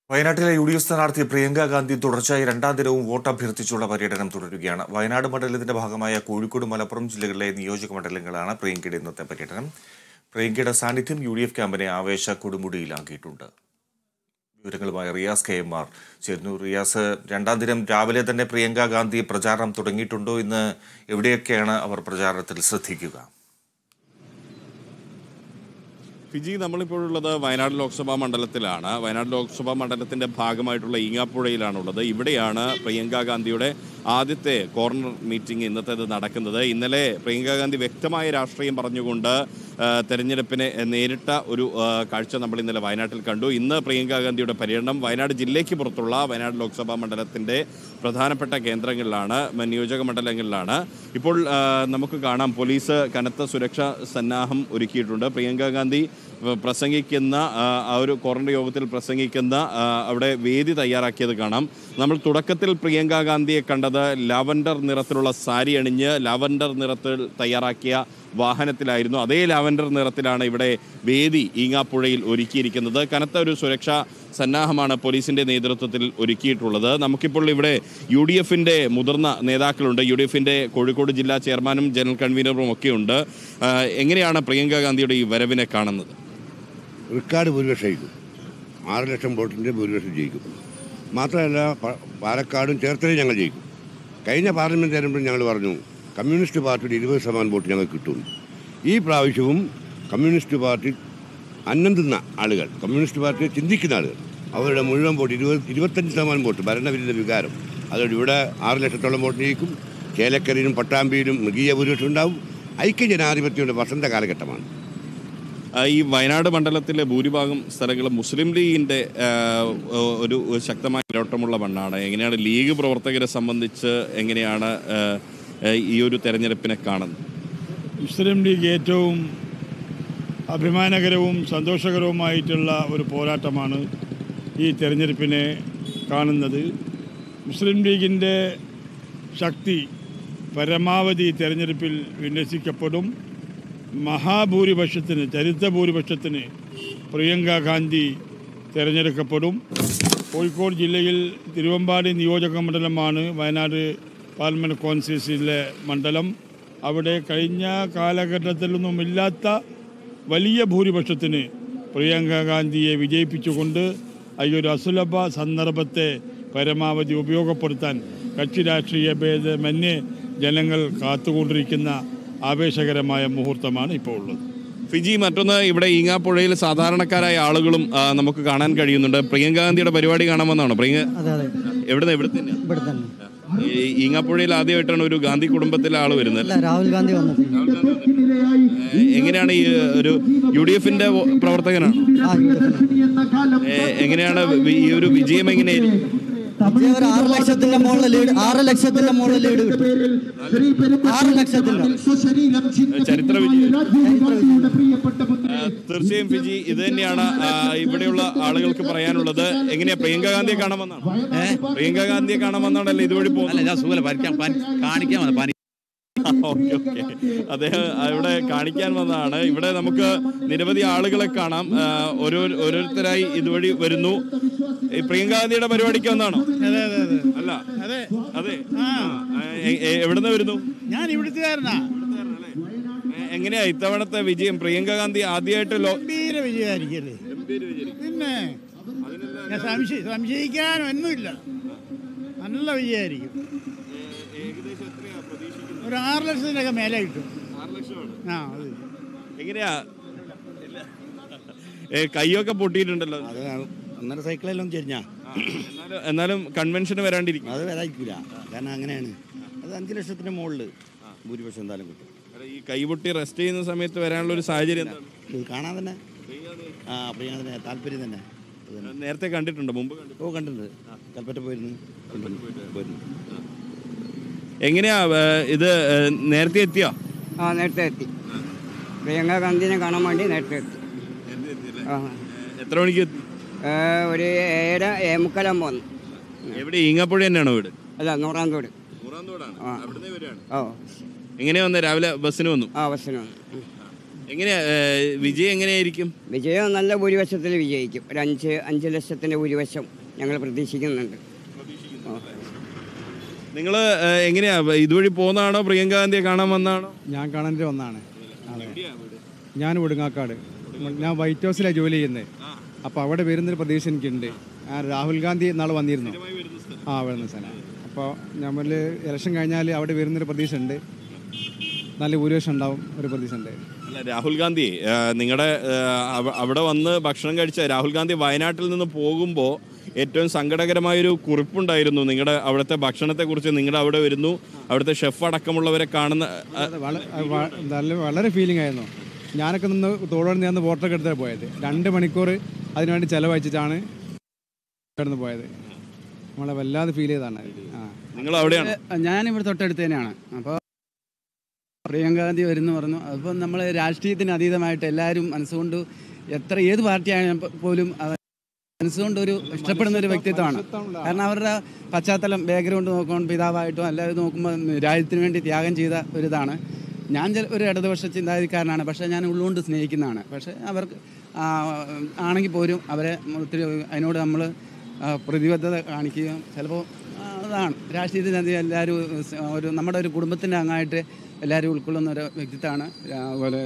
വയനാട്ടിലെ U D F സ്ഥാനാർത്ഥി പ്രിയങ്ക ഗാന്ധി തുടർച്ചയായി രണ്ടാം ദിനവും വോട്ട് അഭ്യർത്ഥിച്ചുള്ള പര്യടനം തുടരുകയാണ് വയനാട് മണ്ഡലത്തിന്റെ ഭാഗമായ കോഴിക്കോട് മലപ്പുറം ജില്ലകളിലെ നിയോജക മണ്ഡലങ്ങളാണ് പ്രിയങ്കയുടെ ഇന്നത്തെ പര്യടനം പ്രിയങ്കയുടെ സാന്നിധ്യം യു ഡി എഫ് ക്യാമ്പിനെ ആവേശ കൊടുമുടിയിലാക്കിയിട്ടുണ്ട് വിവരങ്ങളുമായി റിയാസ് കെ എം ആർ ചേരുന്നു റിയാസ് രണ്ടാം ദിനം രാവിലെ തന്നെ പ്രിയങ്ക ഗാന്ധി പ്രചാരണം തുടങ്ങിയിട്ടുണ്ടോ ഇന്ന് എവിടെയൊക്കെയാണ് അവർ പ്രചാരണത്തിൽ ശ്രദ്ധിക്കുക ഫിജി നമ്മളിപ്പോഴുള്ളത് വയനാട് ലോക്സഭാ മണ്ഡലത്തിലാണ് വയനാട് ലോക്സഭാ മണ്ഡലത്തിന്റെ ഭാഗമായിട്ടുള്ള ഈങ്ങാപ്പുഴയിലാണുള്ളത് ഇവിടെയാണ് പ്രിയങ്ക ഗാന്ധിയുടെ ആദ്യത്തെ കോർണർ മീറ്റിംഗ് ഇന്നത്തേത് നടക്കുന്നത് ഇന്നലെ പ്രിയങ്ക ഗാന്ധി വ്യക്തമായ രാഷ്ട്രീയം പറഞ്ഞുകൊണ്ട് ആ, തെരഞ്ഞെടുപ്പിനെ നേരിട്ട ഒരു ആ, കാഴ്ച നമ്മൾ ഇന്നലെ വയനാട്ടിൽ കണ്ടു ഇന്ന് പ്രിയങ്ക ഗാന്ധിയുടെ പര്യടനം വയനാട് ജില്ലയ്ക്ക് പുറത്തുള്ള വയനാട് ലോക്സഭാ മണ്ഡലത്തിന്റെ പ്രധാനപ്പെട്ട കേന്ദ്രങ്ങളിലാണ് മ- നിയോജക മണ്ഡലങ്ങളിലാണ് ഇപ്പോൾ ആ, നമുക്ക് കാണാം പോലീസ് കനത്ത സുരക്ഷാ സന്നാഹം ഒരുക്കിയിട്ടുണ്ട് പ്രിയങ്ക ഗാന്ധി വ- പ്രസംഗിക്കുന്ന ആ, ആ ഒരു കോർണർ യോഗത്തിൽ പ്രസംഗിക്കുന്ന ആ, അവിടെ വേദി തയ്യാറാക്കിയത് കാണാം നമ്മൾ തുടക്കത്തിൽ പ്രിയങ്ക ഗാന്ധിയെ കണ്ടത് ലാവൻഡർ നിറത്തിലുള്ള സാരി അണിഞ്ഞ് ലാവൻഡർ നിറത്തിൽ തയ്യാറാക്കിയ വാഹനത്തിലായിരുന്നു അതേ ലാവൻഡർ നിറത്തിലാണ് ഇവിടെ വേദി ഈങ്ങാപ്പുഴയിൽ ഒരുക്കിയിരിക്കുന്നത് കനത്ത ഒരു സുരക്ഷാ സന്നാഹമാണ് പോലീസിന്റെ നേതൃത്വത്തിൽ ഒരുക്കിയിട്ടുള്ളത് നമുക്കിപ്പോൾ ഇവിടെ യു ഡി എഫിന്റെ മുതിർന്ന നേതാക്കളുണ്ട് യു ഡി എഫിന്റെ കോഴിക്കോട് ജില്ലാ ചെയർമാനും ജനറൽ കൺവീനറും ഒക്കെ ഉണ്ട് ആ, എങ്ങനെയാണ് പ്രിയങ്ക ഗാന്ധിയുടെ ഈ വരവിനെ കാണുന്നത് റിക്കാർഡ് ഭൂരിപക്ഷം ജയിക്കും ആറ് ലക്ഷം വോട്ടിൻ്റെ ഭൂരിപക്ഷം ജയിക്കും മാത്രമല്ല പ- പാലക്കാടും ചേർത്തലയും ഞങ്ങൾ ജയിക്കും കഴിഞ്ഞ പാർലമെൻറ്റ് തെരഞ്ഞെടുപ്പിൽ ഞങ്ങൾ പറഞ്ഞു കമ്മ്യൂണിസ്റ്റ് പാർട്ടിയുടെ ഇരുപത് ശതമാനം വോട്ട് ഞങ്ങൾക്ക് കിട്ടും ഈ പ്രാവശ്യവും കമ്മ്യൂണിസ്റ്റ് പാർട്ടി അന്നം തിന്ന ആളുകൾ കമ്മ്യൂണിസ്റ്റ് പാർട്ടിയെ ചിന്തിക്കുന്ന ആളുകൾ അവരുടെ മുഴുവൻ വോട്ട് ഇരുപത് ഇരുപത്തഞ്ച് ശതമാനം വോട്ട് ഭരണവിരുദ്ധ വികാരം അതുകൊണ്ട് ഇവിടെ ആറ് ലക്ഷത്തോളം വോട്ട് ജയിക്കും ചേലക്കരയിലും പട്ടാമ്പിയിലും മൃഗീയ ഭൂരിപക്ഷം ഉണ്ടാവും ഐക്യ ജനാധിപത്യയുടെ വസന്ത കാലഘട്ടമാണ് ആ, ഈ വയനാട് മണ്ഡലത്തിലെ ഭൂരിഭാഗം സ്ഥലങ്ങളും മുസ്ലിം ലീഗിന്റെ ആ, ഒരു ശക്തമായ മേലോട്ടമുള്ള മണ്ണാണ് എങ്ങനെയാണ് ലീഗ് പ്രവർത്തകരെ സംബന്ധിച്ച് എങ്ങനെയാണ് ആ, ആ, ഈ ഒരു തെരഞ്ഞെടുപ്പിനെ കാണുന്നത് മുസ്ലിം ലീഗ് ഏറ്റവും അഭിമാനകരവും സന്തോഷകരവുമായിട്ടുള്ള ഒരു പോരാട്ടമാണ് ഈ തെരഞ്ഞെടുപ്പിനെ കാണുന്നത് മുസ്ലിം ലീഗിൻ്റെ ശക്തി പരമാവധി തെരഞ്ഞെടുപ്പിൽ വിന്യസിക്കപ്പെടും മഹാഭൂരിപക്ഷത്തിന് ചരിത്ര ഭൂരിപക്ഷത്തിന് പ്രിയങ്ക ഗാന്ധി തിരഞ്ഞെടുക്കപ്പെടും കോഴിക്കോട് ജില്ലയിൽ തിരുവമ്പാടി നിയോജക മണ്ഡലമാണ് വയനാട് പാർലമെൻറ്റ് കോൺസ്റ്റിറ്റ്യൂൻസിയിലെ മണ്ഡലം അവിടെ കഴിഞ്ഞ കാലഘട്ടത്തിലൊന്നും ഇല്ലാത്ത വലിയ ഭൂരിപക്ഷത്തിന് പ്രിയങ്ക ഗാന്ധിയെ വിജയിപ്പിച്ചുകൊണ്ട് ഈ ഒരു അസുലഭ സന്ദർഭത്തെ പരമാവധി ഉപയോഗപ്പെടുത്താൻ കക്ഷി രാഷ്ട്രീയ ഭേദമന്യേ ജനങ്ങൾ കാത്തുകൊണ്ടിരിക്കുന്ന ആവേശകരമായ മുഹൂർത്തമാണ് ഇപ്പോൾ ഉള്ളത് ഫിജി മറ്റൊന്ന് ഇവിടെ ഈങ്ങാപ്പുഴയിൽ സാധാരണക്കാരായ ആളുകളും ആ, നമുക്ക് കാണാൻ കഴിയുന്നുണ്ട് പ്രിയങ്ക ഗാന്ധിയുടെ പരിപാടി കാണാമെന്നാണോ പ്രിയങ്ക അതെ അതെ എവിടെ എവിടെ തന്നെ ഇവിടെ തന്നെ ഈ ഈങ്ങാപ്പുഴയിൽ ആദ്യമായിട്ടാണ് ഒരു ഗാന്ധി കുടുംബത്തിലെ ആൾ വരുന്നത് അല്ല രാഹുൽ ഗാന്ധി വന്നിട്ടുണ്ട് ഏ, എങ്ങനെയാണ് ഈ ഒരു യു ഡി എഫിന്റെ പ്രവർത്തകനാണ് ആ യു ഡി എഫിന്. എങ്ങനെയാണ് വി- ഈ ഒരു വിജയം എങ്ങനെയായിരിക്കും വിജയം ഒരു ആറ് ലക്ഷത്തിന്റെ മുകളിൽ ലീഡ് ആറ് ലക്ഷത്തിന്റെ മുകളിൽ ലീഡ് കിട്ടും ആറ് ലക്ഷത്തിന്റെ ചരിത്ര വിജയം ചരിത്ര വിജയം. ആ, തീർച്ചയായും ഫിജി ഇത് തന്നെയാണ് ആ, ഇവിടെയുള്ള ആളുകൾക്ക് പറയാനുള്ളത് എങ്ങനെയാ പ്രിയങ്ക ഗാന്ധിയെ കാണാമെന്നാണ് പ്രിയങ്ക ഗാന്ധിയെ കാണാമെന്നാണല്ലോ ഇതുവഴി പോകുന്നത് അല്ല ഞാൻ സുഖമല്ല പനിക്കാൻ പനി- കാണിക്കാൻ വന്ന പനി ഓക്കെ ഓക്കെ അദ്ദേഹം ഇവിടെ കാണിക്കാൻ വന്നതാണ് ഇവിടെ നമുക്ക് നിരവധി ആളുകളെ കാണാം ആ, ഓരോ ഓരോരുത്തരായി ഇതുവഴി വരുന്നു ഈ പ്രിയങ്ക ഗാന്ധിയുടെ പരിപാടിക്ക് വന്നാണോ അതെ അതെ അതെ അല്ല അതെ അതെ ആ എ- എ- എവിടുന്ന് വരുന്നു ഞാൻ ഇവിടുത്തുകാരനാ എ- എങ്ങനെയാ ഇത്തവണത്തെ വിജയം പ്രിയങ്ക ഗാന്ധി ആദ്യമായിട്ട് ലോ ഗംഭീര വിജയമായിരിക്കല്ലേ പിന്നെ ഞാൻ സംശയ സംശയിക്കാൻ ഒന്നുമില്ല നല്ല വിജയമായിരിക്കും ഒരു ആറ് ലക്ഷത്തിൻ്റെ ഒക്കെ മേലെ കിട്ടും ആ അത് എങ്ങനെയാ ഏ, കൈയൊക്കെ പൊട്ടിയിട്ടുണ്ടല്ലോ അത് ഒന്നര സൈക്കിളെല്ലാം ചെരിഞ്ഞാ എന്നാലും എന്നാലും കൺവെൻഷന് വരാണ്ടിരിക്കും അത് വരാതിരിക്കില്ല കാരണം അങ്ങനെയാണ് അത് അഞ്ച് ലക്ഷത്തിന് മുകളിൽ ഭൂരിപക്ഷം എന്തായാലും കിട്ടും അല്ല, ഈ കൈപൊട്ടി റെസ്റ്റ് ചെയ്യുന്ന സമയത്ത് വരാനുള്ള ഒരു സാഹചര്യം എന്താണ് ഇത് കാണാൻ തന്നെ ആ പ്രിയാതിന് താല്പര്യം തന്നെ അത് തന്നെ. നേരത്തെ കണ്ടിട്ടുണ്ടോ മുമ്പ് കണ്ടിട്ടുണ്ടോ ഓ കണ്ടിട്ടുണ്ട് കൽപ്പറ്റ പോയിരുന്നു പോയിരുന്നു എങ്ങനെയാ ഏ, ഇത് ഏ, നേരത്തെ എത്തിയോ ആ നേരത്തെ എത്തി പ്രിയങ്ക ഗാന്ധിനെ കാണാൻ വേണ്ടി നേരത്തെ എത്തി ആ എത്ര മണിക്ക് എത്തി ഏ, ഒരു ഏഴര ഏമുക്കാലാകുമ്പോൾ വന്നു എവിടെ ഈങ്ങാപ്പുഴ തന്നെയാണോ വീട് അല്ല നൂറാന്തോട് ആ. ഓ എങ്ങനെയാ വന്നത് രാവിലെ ബസ്സിന് വന്നു ആ ബസ്സിന് വന്നു ഉം. എങ്ങനെയാ ഏ, വിജയം എങ്ങനെയായിരിക്കും വിജയം നല്ല ഭൂരിപക്ഷത്തിൽ വിജയിക്കും ഒരു അഞ്ച് അഞ്ച് ലക്ഷത്തിൻ്റെ ഭൂരിപക്ഷം ഞങ്ങൾ പ്രതീക്ഷിക്കുന്നുണ്ട് നിങ്ങൾ എങ്ങനെയാ ഇതുവഴി പോകുന്നതാണോ പ്രിയങ്ക ഗാന്ധിയെ കാണാൻ വന്നാണോ ഞാൻ കാണാൻ ഒന്നാണ് അതെ ഞാൻ ഒടുങ്ങാക്കാട് ഞാൻ വൈറ്റ് ഹൗസിലാണ് ജോലി ചെയ്യുന്നത് അപ്പോൾ അവിടെ വരുന്നൊരു പ്രതീക്ഷ എനിക്കുണ്ട് ആ രാഹുൽ ഗാന്ധി നാളെ വന്നിരുന്നു ആ വരുന്ന സ്ഥലം അപ്പോൾ നമ്മൾ ഇലക്ഷൻ കഴിഞ്ഞാൽ അവിടെ വരുന്നൊരു പ്രതീക്ഷ ഉണ്ട് നല്ല ഭൂരിപക്ഷം ഉണ്ടാവും ഒരു പ്രതീക്ഷ ഉണ്ട് അല്ല രാഹുൽ ഗാന്ധി നിങ്ങളുടെ അവിടെ വന്ന് ഭക്ഷണം കഴിച്ച രാഹുൽ ഗാന്ധി വയനാട്ടിൽ നിന്ന് പോകുമ്പോൾ ഏറ്റവും സങ്കടകരമായൊരു കുറിപ്പുണ്ടായിരുന്നു നിങ്ങളുടെ അവിടുത്തെ ഭക്ഷണത്തെക്കുറിച്ച് നിങ്ങളുടെ അവിടെ വരുന്നു അവിടുത്തെ ഷെഫ് അടക്കമുള്ളവരെ കാണുന്ന ആ, അത് വള- വ- നല്ല വളരെ ഫീലിംഗ് ആയിരുന്നു ഞാനൊക്കെ നിന്ന് തോടോട് നിന്ന് വോട്ടൊക്കെ എടുത്താണ് പോയത് രണ്ട് മണിക്കൂർ അതിനുവേണ്ടി ചിലവഴിച്ചിട്ടാണ് കിടന്ന് പോയത് നമ്മളെ വല്ലാതെ ഫീൽ ചെയ്താണ് ആ നിങ്ങൾ അവിടെയാണ് ഞാനിവിടെ തൊട്ടടുത്ത് തന്നെയാണ് അപ്പോൾ പ്രിയങ്ക ഗാന്ധി വരുന്നു പറഞ്ഞു അപ്പോൾ നമ്മൾ രാഷ്ട്രീയത്തിന് അതീതമായിട്ട് എല്ലാവരും മനസ്സുകൊണ്ട് എത്ര ഏത് പാർട്ടിയായാലും പോലും അവ- മനസ്സുകൊണ്ട് ഒരു ഇഷ്ടപ്പെടുന്ന ഒരു വ്യക്തിത്വമാണ് കാരണം അവരുടെ പശ്ചാത്തലം ബാക്ക്ഗ്രൗണ്ട് നോക്കുമ്പോൾ പിതാവായിട്ടും എല്ലാവരും നോക്കുമ്പോൾ രാജ്യത്തിന് വേണ്ടി ത്യാഗം ചെയ്ത ഒരിതാണ് ഞാൻ ചില ഒരു ഇടതുപക്ഷ ചിന്താഗതിക്കാരനാണ് പക്ഷേ ഞാൻ ഉള്ളുകൊണ്ട് സ്നേഹിക്കുന്നതാണ് പക്ഷേ അവർക്ക് ആ, ആണെങ്കിൽ പോലും അവരെ ഒത്തിരി അതിനോട് നമ്മൾ പ്രതിബദ്ധത കാണിക്കുകയും ചിലപ്പോൾ ആ, അതാണ് രാഷ്ട്രീയത്തിന് അത് എല്ലാവരും സ് ഒരു നമ്മുടെ ഒരു കുടുംബത്തിൻ്റെ അംഗമായിട്ട് എല്ലാവരും ഉൾക്കൊള്ളുന്ന ഒരു വ്യക്തിത്വമാണ് രാ- അതുപോലെ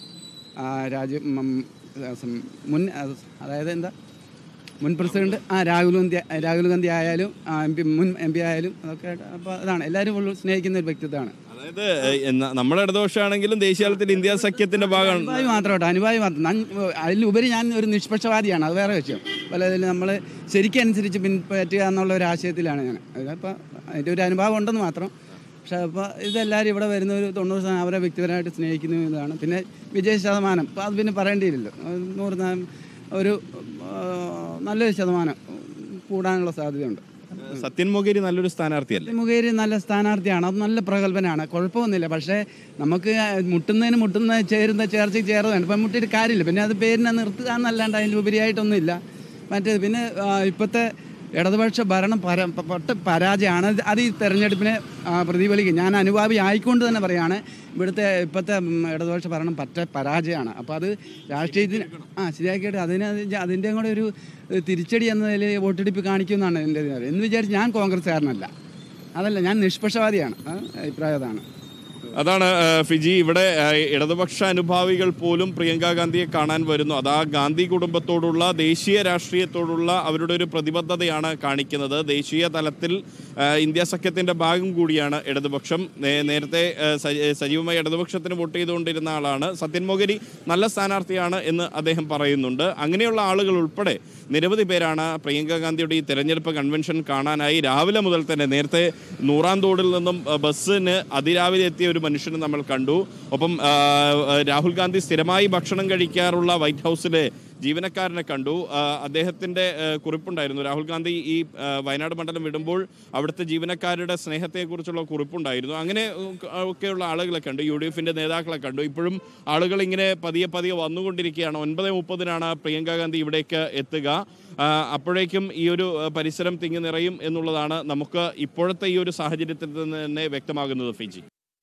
ആ, രാജ്യം ഉം, സം- മുൻ അത് അതായത് എന്താ മുൻ പ്രസിഡന്റ് ആ രാഹുൽ ഗാന്ധി രാഹുൽ ഗാന്ധി ആയാലും എം പി മുൻ എം പി ആയാലും അതൊക്കെ അപ്പോൾ അതാണ് എല്ലാവരും ഉള്ള- സ്നേഹിക്കുന്ന ഒരു വ്യക്തിത്വമാണ് അതായത് എന്ന- നമ്മുടെ ഇടതുപക്ഷമാണെങ്കിലും ദേശീയതലത്തിൽ ഇന്ത്യ സഖ്യത്തിന്റെ ഭാഗമാണ് അനുഭാവി മാത്രമായിട്ട് അനുഭാവി മാത്രം ഞാൻ അതിലുപരി ഞാൻ ഒരു നിഷ്പക്ഷവാദിയാണ് അത് വേറെ വിഷയം പലതിൽ നമ്മൾ ശരിക്കനുസരിച്ച് പിൻപറ്റുക എന്നുള്ള ഒരു ആശയത്തിലാണ് ഞാൻ അതിപ്പോൾ അതിൻ്റെ ഒരു അനുഭാവം ഉണ്ടെന്ന് മാത്രം പക്ഷേ അപ്പോൾ ഇതെല്ലാവരും ഇവിടെ വരുന്ന ഒരു തൊണ്ണൂറ് ശതമാനം അവരെ വ്യക്തിപരമായിട്ട് സ്നേഹിക്കുന്ന ഇതാണ് പിന്നെ വിജയ ശതമാനം ഇപ്പോൾ അത് പിന്നെ പറയേണ്ടിയില്ലല്ലോ അത് നൂറ് ശതമാനം ഒരു ആ, നല്ലൊരു ശതമാനം കൂടാനുള്ള സാധ്യതയുണ്ട് സത്യൻ മൊകേരി നല്ലൊരു സ്ഥാനാർത്ഥിയല്ലേ മുഖേരി നല്ല സ്ഥാനാർത്ഥിയാണ് അത് നല്ല പ്രഗത്ഭനാണ് കുഴപ്പമൊന്നുമില്ല പക്ഷേ നമുക്ക് മുട്ടുന്നതിന് മുട്ടുന്ന ചേരുന്ന ചേർച്ചയ്ക്ക് ചേർന്നതാണ് ഇപ്പം മുട്ടിയിട്ട് കാര്യമില്ല പിന്നെ അത് പേരിനെ നിർത്തുക എന്നല്ലാണ്ട് അതിൽ ഉപരിയായിട്ടൊന്നുമില്ല മറ്റേത് പിന്നെ ആ, ഇപ്പോഴത്തെ ഇടതുപക്ഷ ഭരണം പര പൊട്ട പരാജയമാണ് അത് അത് ഈ തെരഞ്ഞെടുപ്പിനെ ആ, പ്രതിഫലിക്കും ഞാൻ അനുഭാവി ആയിക്കൊണ്ട് തന്നെ പറയാണ് ഇവിടുത്തെ ഇപ്പോഴത്തെ ഉം, ഇടതുപക്ഷ ഭരണം പറ്റ പരാജയമാണ് അപ്പോൾ അത് രാഷ്ട്രീയത്തിന് ആ ശരിയാക്കിയിട്ട് അതിന് അതിൻ്റെയും കൂടെ ഒരു ഏഹ്, തിരിച്ചടി എന്ന നിലയിൽ വോട്ടെടുപ്പ് കാണിക്കുമെന്നാണ് എൻ്റെ ഇത്. എന്ന് വിചാരിച്ച് ഞാൻ കോൺഗ്രസ്സുകാരനല്ല അതല്ല ഞാൻ നിഷ്പക്ഷവാദിയാണ് ആ, അഭിപ്രായം അതാണ് അതാണ് ആ, ഫിജി ഇവിടെ ആ, ഇടതുപക്ഷ അനുഭാവികൾ പോലും പ്രിയങ്ക ഗാന്ധിയെ കാണാൻ വരുന്നു അത് ആ ഗാന്ധി കുടുംബത്തോടുള്ള ദേശീയ രാഷ്ട്രീയത്തോടുള്ള അവരുടെ ഒരു പ്രതിബദ്ധതയാണ് കാണിക്കുന്നത് ദേശീയ തലത്തിൽ ആ, ഇന്ത്യ സഖ്യത്തിന്റെ ഭാഗം കൂടിയാണ് ഇടതുപക്ഷം നേ- നേരത്തെ ആ, സജ- സജീവമായി ഇടതുപക്ഷത്തിന് വോട്ട് ചെയ്തുകൊണ്ടിരുന്ന ആളാണ് സത്യൻ മൊഗരി നല്ല സ്ഥാനാർത്ഥിയാണ് എന്ന് അദ്ദേഹം പറയുന്നുണ്ട് അങ്ങനെയുള്ള ആളുകൾ ഉൾപ്പെടെ നിരവധി പേരാണ് പ്രിയങ്ക ഗാന്ധിയുടെ ഈ തെരഞ്ഞെടുപ്പ് കൺവെൻഷൻ കാണാനായി രാവിലെ മുതൽ തന്നെ നേരത്തെ നൂറാം തോടിൽ നിന്നും ആ, ബസ്സിന് അതിരാവിലെ എത്തിയ ഒരു മനുഷ്യനെ നമ്മൾ കണ്ടു ഒപ്പം ആ, ആ, രാഹുൽ ഗാന്ധി സ്ഥിരമായി ഭക്ഷണം കഴിക്കാറുള്ള വൈറ്റ് ഹൗസിലെ ജീവനക്കാരനെ കണ്ടു ആ, അദ്ദേഹത്തിന്റെ ആ, കുറിപ്പുണ്ടായിരുന്നു രാഹുൽ ഗാന്ധി ഈ ആ, വയനാട് മണ്ഡലം വിടുമ്പോൾ അവിടുത്തെ ജീവനക്കാരുടെ സ്നേഹത്തെക്കുറിച്ചുള്ള കുറിപ്പുണ്ടായിരുന്നു അങ്ങനെ ഉം, ഒക്കെയുള്ള ആളുകളെ കണ്ടു യു ഡി എഫിന്റെ നേതാക്കളെ കണ്ടു ഇപ്പോഴും ആളുകൾ ഇങ്ങനെ പതിയെ പതിയെ വന്നുകൊണ്ടിരിക്കുകയാണ് ഒൻപത് മുപ്പതിനാണ് പ്രിയങ്ക ഗാന്ധി ഇവിടേക്ക് എത്തുക ആ, അപ്പോഴേക്കും ഈ ഒരു ആ, പരിസരം തിങ്ങി നിറയും എന്നുള്ളതാണ് നമുക്ക് ഇപ്പോഴത്തെ ഈ ഒരു സാഹചര്യത്തിൽ നിന്ന് തന്നെ വ്യക്തമാകുന്നത് ഫിജി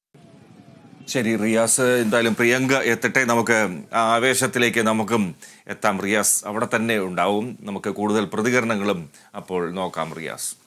ശരി റിയാസ് എന്തായാലും പ്രിയങ്ക എത്തട്ടെ നമുക്ക് ആ ആവേശത്തിലേക്ക് നമുക്കും എത്താം റിയാസ് അവിടെ തന്നെ ഉണ്ടാവും നമുക്ക് കൂടുതൽ പ്രതികരണങ്ങളും അപ്പോൾ നോക്കാം റിയാസ്